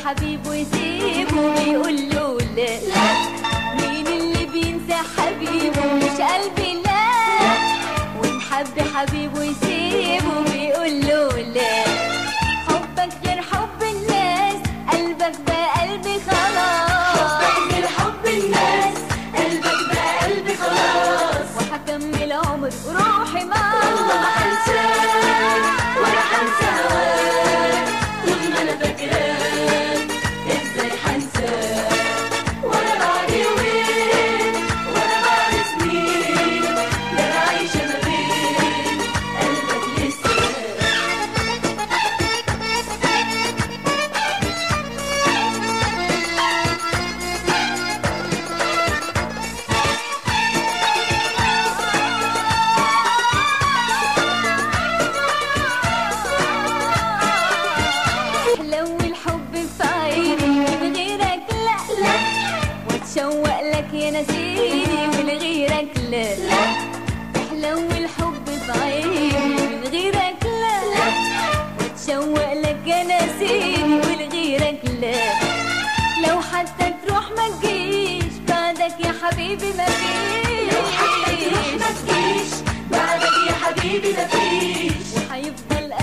حبيبه يسيبه بيقول له لا مين اللي بينسى حبيبه مش قلبي لا وإن حب حبيبه يسيبه بيقول له لا حبك غير حب الناس قلبك بقى قلبي خلاص حبك غير حب الناس قلبك بقى قلبي خلاص وهكمل عمري وروحي معاك والله ما هنساك ولا هنسى هواك طول ما انا فاكراك ازاي هنساك ولا بعد يومين ولا بعد سنين ده انا عايشه ما بين قلبك لسه لو الحب في عيني من غيرك لا لا واتشوق لك يا نسيني من غيرك لا لا لو الحب في عيني من غيرك لا لا واتشوق لك يا نسيني من غيرك لا لو حتى تروح ما تجيش بعدك يا حبيبي ما فيش لو حتى تروح ما تجيش بعدك يا حبيبي مفيش وهيفضل